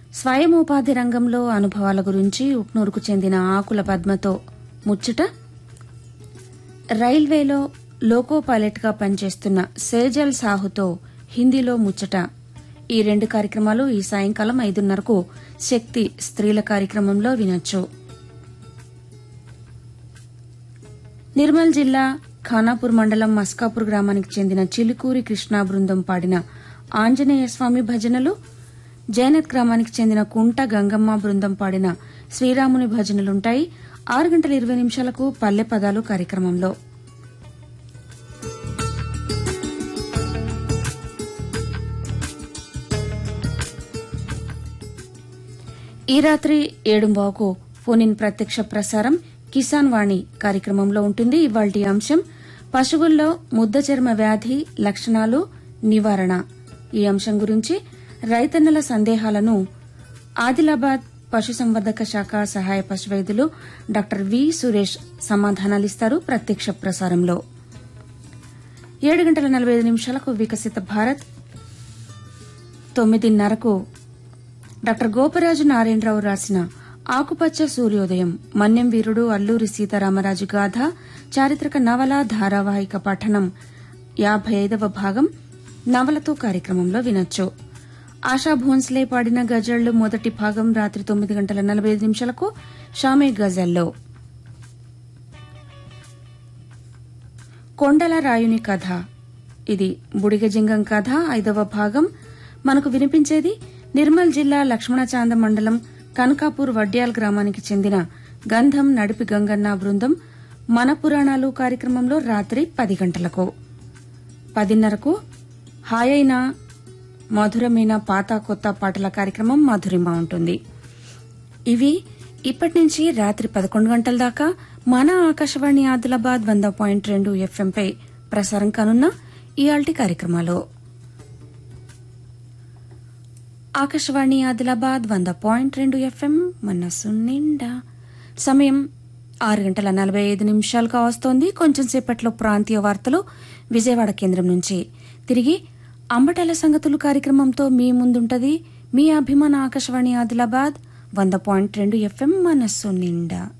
స్వయం ఉపాధి రంగంలో అనుభవాల గురించి ఉప్నూరుకు చెందిన ఆకుల పద్మతో ముచ్చట రైల్వేలో లోకో పైలట్గా పనిచేస్తున్న సేజల్ సాహుతో హిందీలో ముచ్చట ఈ రెండు కార్యక్రమాలు ఈ సాయంకాలం ఐదున్నరకు శక్తి స్త్రీల కార్యక్రమంలో వినొచ్చు నిర్మల్ జిల్లా ఖానాపూర్ మండలం మస్కాపూర్ గ్రామానికి చెందిన చిలుకూరి కృష్ణా బృందం పాడిన ఆంజనేయ స్వామి భజనలు జైనత్ గ్రామానికి చెందిన కుంట గంగమ్మ బృందం పాడిన శ్రీరాముని భజనలుంటాయి ఆరు గంటల ఇరవై నిమిషాలకు పల్లె పదాలు కార్యక్రమంలో ఈ రాత్రి ఏడుంబావుకు ఫోన్ ఇన్ ప్రత్యక్ష ప్రసారం కిసాన్ వాణి కార్యక్రమంలో ఉంటుంది ఇవాల్టి అంశం పశువుల్లో ముద్ద చర్మ వ్యాధి లక్షణాలు నివారణ ఈ అంశం గురించి రైతన్నల సందేహాలను ఆదిలాబాద్ పశుసంవర్ధక శాఖ సహాయ పశువైద్యులు డాక్టర్ వి సురేష్ సమాధానాలిస్తారు ప్రత్యక్ష ప్రసారంలో ఏడు గంటల నలభై ఐదు నిమిషాలకు వికసిత భారత్ తొమ్మిదిన్నరకు డాక్టర్ గోపరాజు నారాయణరావు రాసిన ఆకుపచ్చ సూర్యోదయం మన్యం వీరుడు అల్లూరి సీతారామరాజు గాథ చారిత్రక నవల ధారావాహిక పఠనం యాభై ఐదవ భాగం నవలతో కార్యక్రమంలో వినొచ్చు ఆశా భోన్స్లే పాడిన గజళ్లు మొదటి భాగం రాత్రి తొమ్మిది గంటల నలభై ఐదు నిమిషాలకు షామే గజల్లో కొండల రాయుని కథ ఇది బుడిగజింగం కథ ఐదవ భాగం మనకు వినిపించేది నిర్మల్ జిల్లా లక్ష్మణచాంద మండలం కనకాపూర్ వడ్యాల్ గ్రామానికి చెందిన గంధం నడిపి గంగన్న బృందం మన పురాణాలు కార్యక్రమంలో రాత్రి పది గంటలకు పదిన్నరకు హాయైన మధురమైన పాత కొత్త పాటల కార్యక్రమం మధురిమ ఉంటుంది ఇవి ఇప్పటి నుంచి రాత్రి పదకొండు గంటల దాకా మన ఆకాశవాణి ఆదిలాబాద్ వంద పాయింట్ రెండు ఎఫ్ఎంపై ప్రసారం కానున్న ఇయాల్టి కార్యక్రమాలు ఆకాశవాణి ఆదిలాబాద్ వంద పాయింట్ రెండు ఎఫ్ఎం మనసు నిండా సమయం ఆరు గంటల నలభై ఐదు నిమిషాలుగా వస్తోంది కొంచెం సేపట్లో ప్రాంతీయ వార్తలు విజయవాడ కేంద్రం నుంచి తిరిగి అంబటాల సంగతులు కార్యక్రమంతో మీ ముందుంటది మీ అభిమాన ఆకాశవాణి ఆదిలాబాద్ వంద పాయింట్ రెండు ఎఫ్ఎం మనస్సు నిండా